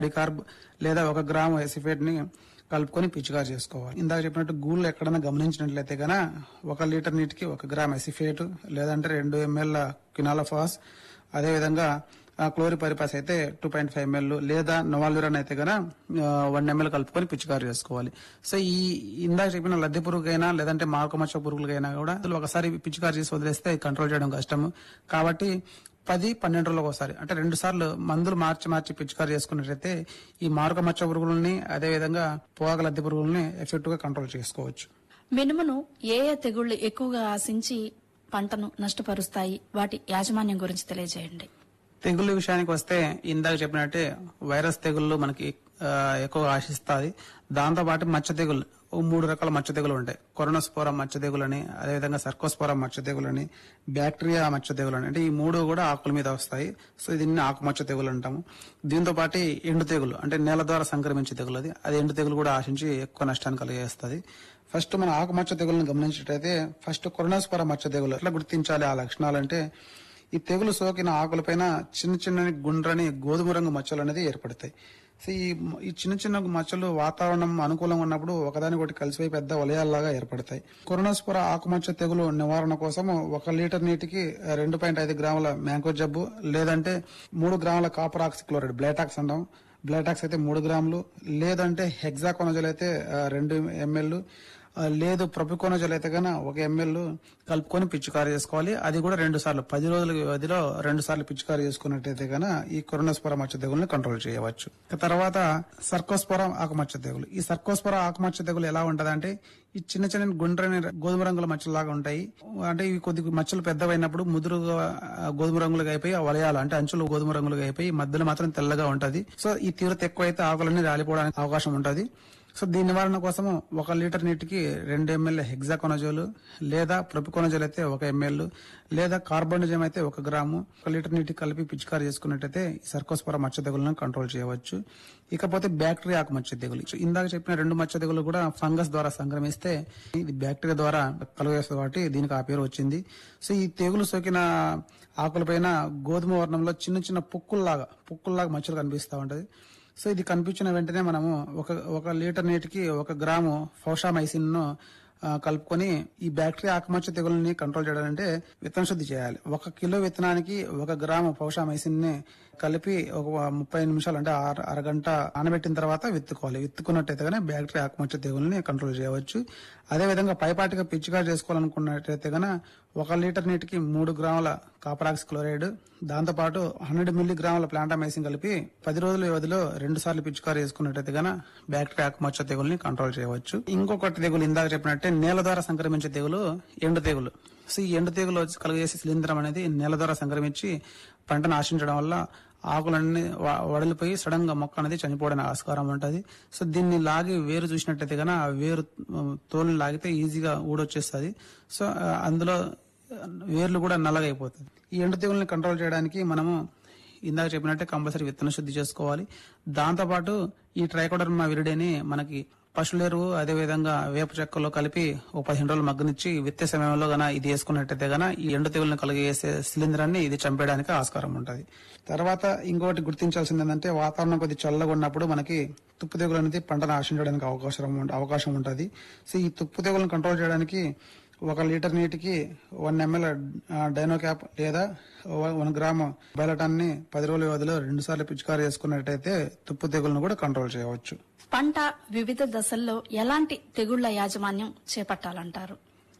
డికార్బ్ లేదా ఒక gram acephate ని కలుపుకొని పిచికారి చేసుకోవాలి ఇందాక చెప్పినట్టు గూళ్ళు ఎక్కడైనా గమనించినట్లయితే గన ఒక లీటర్ నీటికి ఒక గ్రామ్ ఎసిఫేట్ లేదంటే రెండు ఎంఎల్ క్వినాలఫాస్ అదేవిధంగా క్లోరిపరిపాస్ అయితే టూ పాయింట్ ఫైవ్ ఎంఎల్ లేదా నొవాల్యూరన్ అయితే గన వన్ ఎంఎల్ కలుపుకొని పిచికారి చేసుకోవాలి సో ఈ ఇందాక చెప్పిన లద్దె పురుగుకైనా లేదంటే మాకమచ్చ పురుగులకైనా కూడా అసలు ఒకసారి పిచికారి చేసి వదిలేస్తే కంట్రోల్ చేయడం కష్టము కాబట్టి పది పన్నెండు రోజులకు ఒకసారి అంటే రెండు సార్లు మందులు మార్చి మార్చి పిచికారి చేసుకున్నట్లయితే ఈ మారుక మచ్చ పురుగుల్ని అదేవిధంగా పోగ లద్దె పురుగుల్ని ఎఫెక్టివ్ గా కంట్రోల్ చేసుకోవచ్చు మినుమును ఏ ఏ తెగుళ్లు ఎక్కువగా ఆశించి పంటను నష్టపరుస్తాయి వాటి యాజమాన్యం గురించి తెలియజేయండి తెగుళ్ళ విషయానికి వస్తే ఇందాక చెప్పినట్టే వైరస్ తెగుళ్ళు మనకి ఆ, ఎక్కువ ఆశిస్తాయి దాంతో పాటు మచ్చ తెగుళ్ళు ఓ మూడు రకాల మచ్చ తెగులు ఉంటాయి కొరోనాస్పోరా మచ్చ తెగులని అదేవిధంగా సర్కోస్పోరా మచ్చ తెగులని బ్యాక్టీరియా మచ్చ తెగులని అంటే ఈ మూడు కూడా ఆకుల మీద వస్తాయి సో దీన్ని ఆకు మచ్చ తెగులు అంటాము దీంతో పాటు ఎండు తెగులు అంటే నేల ద్వారా సంక్రమించే తెగులు అది అది ఎండు తెగులు కూడా ఆశించి ఎక్కువ నష్టాన్ని కలిగేస్తుంది ఫస్ట్ మన ఆకుమచ్చ తెగులను గమనించినట్టయితే ఫస్ట్ కొరోనాస్పోరా మచ్చ తెగులు ఎట్లా గుర్తించాలి ఆ లక్షణాలంటే ఈ తెగులు సోకిన ఆకులపైన చిన్న చిన్న గుండ్రని గోధుమ రంగు మచ్చలు అనేది ఏర్పడతాయి సో ఈ ఈ చిన్న చిన్న మచ్చలు వాతావరణం అనుకూలంగా ఉన్నప్పుడు ఒకదాని ఒకటి కలిసిపోయి పెద్ద వలయాల్లాగా ఏర్పడతాయి కొరోనాస్పుర ఆకుమచ్చ తెగులు నివారణ కోసం ఒక లీటర్ నీటికి రెండు పాయింట్ ఐదు గ్రాముల మ్యాంకో జబ్బు లేదంటే మూడు గ్రాముల కాపర్ ఆక్సిక్లోరైడ్ బ్లేటాక్స్ అంటాం బ్లేటాక్స్ అయితే మూడు గ్రాములు లేదంటే హెగ్జాకోనజల్ అయితే ఆ, రెండు ఎంఎల్ లేదు ప్రొపికోనజల్ అయితే కనుక ఒక ఎంఎల్ కలుపుకొని పిచికారి చేసుకోవాలి అది కూడా రెండు సార్లు పది రోజుల వ్యవధిలో రెండు సార్లు పిచికారి చేసుకున్నట్టయితే కనుక ఈ కొరోనాస్పర మచ్చ తెగుల్ని కంట్రోల్ చేయవచ్చు ఇక తర్వాత సర్కోస్పర ఆకుమచ్చ తెగులు ఈ సర్కోస్పర ఆకుమచ్చ తెగులు ఎలా ఉంటదంటే ఈ చిన్న చిన్న గుండ్రని గోధుమ రంగుల మచ్చలు లాగా ఉంటాయి అంటే ఇవి కొద్ది మచ్చలు పెద్దవైనప్పుడు ముదురుగా ఆ, గోధుమ రంగులుగా అయిపోయి ఆ వలయాలు అంటే అంచులు గోధుమ రంగులుగా అయిపోయి మధ్యలో మాత్రం తెల్లగా ఉంటది సో ఈ తీవ్రత ఎక్కువైతే ఆకులన్నీ రాలిపోవడానికి అవకాశం ఉంటది సో దీని నివారణ కోసం ఒక లీటర్ నీటికి రెండు ఎంఎల్ హెగ్జాకోనజోల్ లేదా ప్రొపికోనజోల్ అయితే ఒక ఎంఎల్ లేదా కార్బోనిజం అయితే ఒక గ్రాము ఒక లీటర్ నీటికి కలిపి పిచికారి చేసుకున్నట్టయితే ఈ సర్కోస్పర మచ్చ తెగులను కంట్రోల్ చేయవచ్చు ఇకపోతే బ్యాక్టీరియా ఆకు మచ్చ తెగులు సో ఇందాక చెప్పిన రెండు మచ్చ తెగులు కూడా ఫంగస్ ద్వారా సంక్రమిస్తే ఇది బ్యాక్టీరియా ద్వారా కలుగేస్తుంది కాబట్టి దీనికి ఆ పేరు వచ్చింది సో ఈ తెగులు సోకిన ఆకులపైన గోధుమ వర్ణంలో చిన్న చిన్న పుక్కుల్లాగా పుక్కుల్లాగా మచ్చలు కనిపిస్తా ఉంటది సో ఇది కనిపించిన వెంటనే మనము ఒక ఒక లీటర్ నీటికి ఒక గ్రాము ఫౌషామైసిన్ ను ఆ, కలుపుకొని ఈ బ్యాక్టీరియా ఆకుమచ్చ తెగులని కంట్రోల్ చేయాలంటే విత్తన శుద్ధి చేయాలి ఒక కిలో విత్తనానికి ఒక గ్రాము పౌషామైసిన్ ని కలిపి ఒక ముప్పై నిమిషాలు అంటే అర- అరగంట నానబెట్టిన తర్వాత విత్తుకోవాలి విత్తుకున్నట్టయితే కానీ బ్యాక్టీరియా ఆకుమచ్చ తెగుల్ని కంట్రోల్ చేయవచ్చు అదే విధంగా పైపాటిగా పిచ్చిగా చేసుకోవాలనుకున్నట్టయితే గన ఒక లీటర్ నీటికి మూడు గ్రాముల కాపరాక్స్ క్లోరైడ్ దాంతో పాటు హండ్రెడ్ మిల్లీ గ్రాముల ప్లాంటామైసిన్ కలిపి పది రోజుల వ్యవధిలో రెండు సార్లు పిచికారి చేసుకున్నట్టయితే గన బ్యాక్టీరియా ఆకుమచ్చ తెగుల్ని కంట్రోల్ చేయవచ్చు ఇంకొకటి తెగులు ఇందాక చెప్పినట్టే నేల ద్వారా సంక్రమించే తెగులు ఎండు తెగులు సో ఈ ఎండు తెగులు వచ్చి కలుగజేసే శిలీంధ్రం అనేది నేల ద్వారా సంక్రమించి పంటను ఆశించడం వల్ల ఆకులన్నీ వ- వడలిపోయి సడన్ గా మొక్క అనేది చనిపోవడానికి ఆస్కారం ఉంటది సో దీన్ని లాగి వేరు చూసినట్టయితే కనుక ఆ వేరు ఉమ్, తోలుని లాగితే ఈజీగా ఊడొచ్చేస్తుంది సో ఆ, అందులో వేర్లు కూడా నల్లగా అయిపోతుంది ఈ ఎండు తెగుల్ని కంట్రోల్ చేయడానికి మనము ఇందాక చెప్పినట్టే కంపల్సరీ విత్తన శుద్ధి చేసుకోవాలి దాంతోపాటు ఈ ట్రైకోడర్మా విరిడేని మనకి పశువుల ఎరువు అదే విధంగా వేప చెక్కలో కలిపి ఒక పదిహేను రోజులు మగ్గనిచ్చి విత్తే సమయంలో గన ఇది వేసుకున్నట్టయితే గన ఈ ఎండు తెగులను కలిగేసే శిలీంధ్రాన్ని ఇది చంపేయడానికి ఆస్కారం ఉంటది తర్వాత ఇంకోటి గుర్తించాల్సింది ఏంటంటే వాతావరణం కొద్ది చల్లగా ఉన్నప్పుడు మనకి తుప్పు తెగులు అనేది పంటను ఆశించడానికి అవకాశం ఉం- అవకాశం ఉంటది సో ఈ తుప్పు తెగులను కంట్రోల్ చేయడానికి ఒక లీటర్ నీటికి వన్ ఎంఎల్ డైనోక్యాప్ లేదా వ- వన్ గ్రామ్ బయలటాన్ని పది రోజుల వ్యవధిలో రెండు సార్లు పిచికారి చేసుకున్నట్టయితే తుప్పు తెగులను కూడా కంట్రోల్ చేయవచ్చు పంట వివిధ దశల్లో ఎలాంటి తెగుళ్ల యాజమాన్యం చేపట్టాలంటారు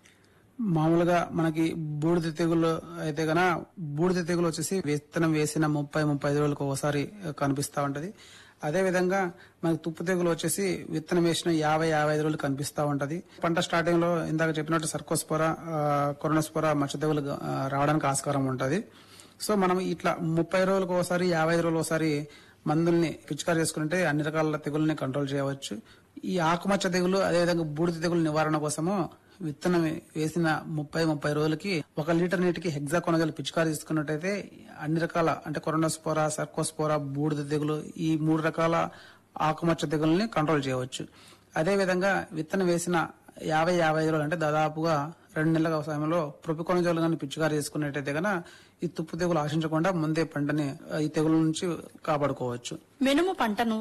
మామూలుగా మనకి బూడిద తెగులు అయితే గన బూడిద తెగులు వచ్చేసి విత్తనం వేసిన ముప్పై ముప్పై ఐదు రోజులకు ఒకసారి కనిపిస్తా ఉంటది అదే విధంగా మనకి తుప్పు తెగులు వచ్చేసి విత్తనం వేసిన యాభై యాభై ఐదు రోజులు కనిపిస్తా ఉంటది పంట స్టార్టింగ్ లో ఇందాక చెప్పినట్టు సర్కోస్పోర కొరనస్పోర మచ్చ తెగులు ఆ, రావడానికి ఆస్కారం ఉంటది సో మనం ఇట్లా ముప్పై రోజులకు ఒకసారి యాభై ఐదు రోజులకు ఒకసారి మందుల్ని పిచికారి చేసుకుంటే అన్ని రకాల తెగుల్ని కంట్రోల్ చేయవచ్చు ఈ ఆకుమచ్చ తెగులు అదేవిధంగా బూడిద తెగులు నివారణ కోసము విత్తనం వేసిన ముప్పై ముప్పై రోజులకి ఒక లీటర్ నీటికి హెగ్జాకోనజల్ పిచికారి తీసుకున్నట్టయితే అన్ని రకాల అంటే కొరోనాస్పోరా సర్కోస్పోరా బూడిద తెగులు ఈ మూడు రకాల ఆకుమచ్చ తెగుల్ని కంట్రోల్ చేయవచ్చు అదే విధంగా విత్తనం వేసిన యాభై యాభై ఐదు రోజులు అంటే దాదాపుగా రెండు నెలల సమయంలో ప్రొపికోనజోల్ కానీ పిచికారి చేసుకున్నట్టయితే కనుక ఈ తుప్పు తెగులు ఆశించకుండా ముందే పంటని ఆ, ఈ తెగుల నుంచి కాపాడుకోవచ్చు మినుము పంటను